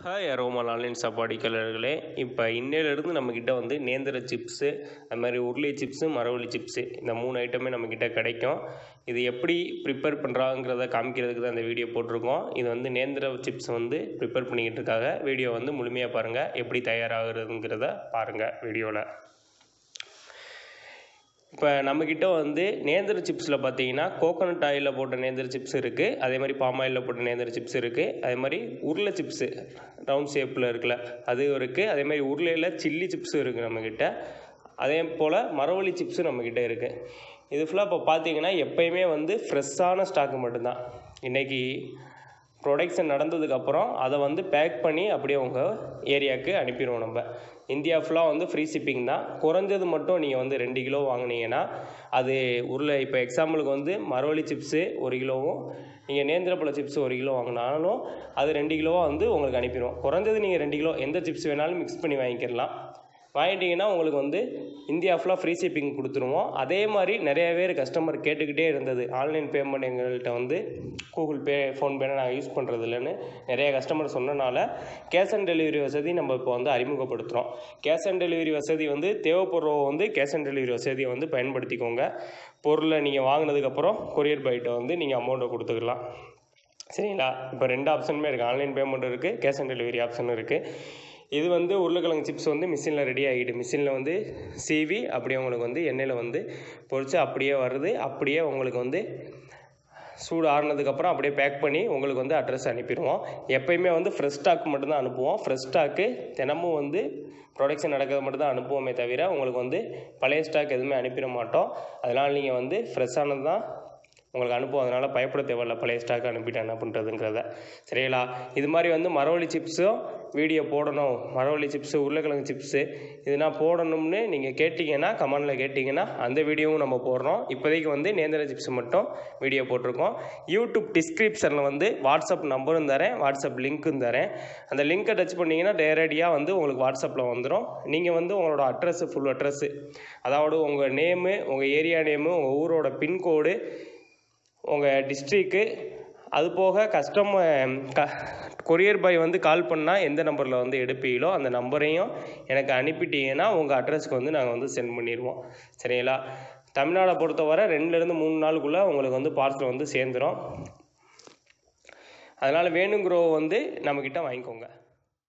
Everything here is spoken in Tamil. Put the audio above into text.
ஹாய் அரோமல் ஆன்லைன் சாப்பாடிக்கலர்களே இப்போ இன்னையிலேருந்து நம்மக்கிட்ட வந்து நேந்திர சிப்ஸு அது மாதிரி உருளை சிப்ஸு மரவள்ளி சிப்ஸு இந்த மூணு ஐட்டமே நம்மக்கிட்ட கிடைக்கும் இது எப்படி ப்ரிப்பேர் பண்ணுறாங்கிறத காமிக்கிறதுக்கு தான் இந்த வீடியோ போட்டிருக்கோம் இது வந்து நேந்திர சிப்ஸ் வந்து ப்ரிப்பேர் பண்ணிக்கிட்டு இருக்காங்க வீடியோ வந்து முழுமையாக பாருங்கள் எப்படி தயாராகிறதுங்கிறத பாருங்கள் வீடியோவில் இப்போ நம்மக்கிட்ட வந்து நேந்திர சிப்ஸில் பார்த்தீங்கன்னா கோகோனட் ஆயிலில் போட்ட நேந்திர சிப்ஸ் இருக்குது அதே மாதிரி பாம் ஆயிலில் போட்ட நேந்திர சிப்ஸ் இருக்குது அதே மாதிரி உருளை சிப்ஸு ரவுண்ட் ஷேப்பில் இருக்குல்ல அது இருக்குது அதே மாதிரி உருளையில் சில்லி சிப்ஸும் இருக்குது நம்மக்கிட்ட அதே போல் மரவள்ளி சிப்ஸும் நம்மக்கிட்ட இருக்குது இது ஃபுல்லாக இப்போ பார்த்தீங்கன்னா எப்பயுமே வந்து ஃப்ரெஷ்ஷான ஸ்டாக்கு மட்டும்தான் இன்றைக்கி ப்ரொடக்ஷன் நடந்ததுக்கப்புறம் அதை வந்து பேக் பண்ணி அப்படியே உங்கள் ஏரியாவுக்கு அனுப்பிடுவோம் நம்ம இந்தியா ஃபுல்லாக வந்து ஃப்ரீ ஷிப்பிங் தான் குறைஞ்சது மட்டும் நீங்கள் வந்து ரெண்டு கிலோ வாங்கினீங்கன்னா அது உருளை இப்போ எக்ஸாம்பிளுக்கு வந்து மரவள்ளி சிப்ஸு ஒரு கிலோவும் நீங்கள் நேந்திரப்பழ சிப்ஸ் ஒரு கிலோ வாங்கினாலும் அது ரெண்டு கிலோவாக வந்து உங்களுக்கு அனுப்பிடுவோம் குறைஞ்சது நீங்கள் ரெண்டு கிலோ எந்த சிப்ஸ் வேணாலும் மிக்ஸ் பண்ணி வாங்கிக்கிடலாம் வாங்கிட்டீங்கன்னா உங்களுக்கு வந்து இந்தியா ஃபுல்லாக ஃப்ரீ ஷிப்பிங் கொடுத்துருவோம் அதே மாதிரி நிறைய பேர் கஸ்டமர் கேட்டுக்கிட்டே இருந்தது ஆன்லைன் பேமெண்ட் எங்கள்கிட்ட வந்து கூகுள் பே ஃபோன்பேனை நாங்கள் யூஸ் பண்ணுறது இல்லைன்னு நிறைய கஸ்டமர் சொன்னனால கேஷ் ஆன் டெலிவரி வசதி நம்ம இப்போ வந்து அறிமுகப்படுத்துகிறோம் கேஷ் ஆன் டெலிவரி வசதி வந்து தேவைப்படுறவங்க வந்து கேஷ் ஆன் டெலிவரி வசதியை வந்து பயன்படுத்திக்கோங்க பொருளை நீங்கள் வாங்கினதுக்கப்புறம் கொரியர் பைட்டை வந்து நீங்கள் அமௌண்ட்டை கொடுத்துக்கலாம் சரிங்களா இப்போ ரெண்டு ஆப்ஷனுமே இருக்குது ஆன்லைன் பேமெண்ட் இருக்குது கேஷ் ஆன் டெலிவரி ஆப்ஷனும் இருக்குது இது வந்து உருளைக்கிழங்கு சிப்ஸ் வந்து மிஷினில் ரெடி ஆகிட்டு மிஷினில் வந்து சீவி அப்படியே உங்களுக்கு வந்து எண்ணெயில் வந்து பொரித்து அப்படியே வருது அப்படியே உங்களுக்கு வந்து சூடு ஆறுனதுக்கப்புறம் அப்படியே பேக் பண்ணி உங்களுக்கு வந்து அட்ரஸ் அனுப்பிடுவோம் எப்பயுமே வந்து ஃப்ரெஷ் ஸ்டாக் மட்டும்தான் அனுப்புவோம் ஃப்ரெஷ் ஸ்டாக்கு தினமும் வந்து ப்ரொடக்ஷன் நடக்கிறது மட்டும் தான் அனுப்புவோமே தவிர உங்களுக்கு வந்து பழைய ஸ்டாக் எதுவுமே அனுப்பிட மாட்டோம் அதனால் நீங்கள் வந்து ஃப்ரெஷ்ஷானது தான் உங்களுக்கு அனுப்புவோம் அதனால் பயப்பட தேவையில்ல பழைய ஸ்டாக் அனுப்பிட்டு என்ன பண்ணுறதுங்கிறத சரிங்களா இது மாதிரி வந்து மரவள்ளி சிப்ஸும் வீடியோ போடணும் மரவள்ளி சிப்ஸு உருளைக்கிழங்கு சிப்ஸு இதுனா போடணும்னு நீங்கள் கேட்டிங்கன்னா கமெண்டில் கேட்டிங்கன்னா அந்த வீடியோவும் நம்ம போடுறோம் இப்போதைக்கு வந்து நேந்திர சிப்ஸ் மட்டும் வீடியோ போட்டிருக்கோம் யூடியூப் டிஸ்கிரிப்ஷனில் வந்து வாட்ஸ்அப் நம்பரும் தரேன் வாட்ஸ்அப் லிங்க்கும் தரேன் அந்த லிங்க்கை டச் பண்ணிங்கன்னா நேரடியாக வந்து உங்களுக்கு வாட்ஸ்அப்பில் வந்துடும் நீங்கள் வந்து உங்களோட அட்ரஸ்ஸு ஃபுல் அட்ரஸ்ஸு அதாவது உங்கள் நேமு உங்கள் ஏரியா நேமு உங்கள் ஊரோட பின்கோடு உங்கள் டிஸ்ட்ரிக்கு அது போக கஸ்டமர் க கொரியர் பாய் வந்து கால் பண்ணால் எந்த நம்பரில் வந்து எடுப்பீங்களோ அந்த நம்பரையும் எனக்கு அனுப்பிட்டீங்கன்னா உங்கள் அட்ரஸ்க்கு வந்து நாங்கள் வந்து சென்ட் பண்ணிடுவோம் சரிங்களா தமிழ்நாடை பொறுத்தவரை ரெண்டுலேருந்து மூணு நாளுக்குள்ளே உங்களுக்கு வந்து பார்சல் வந்து சேர்ந்துடும் அதனால் வேணுங்கிறவ வந்து நம்மக்கிட்ட வாங்கிக்கோங்க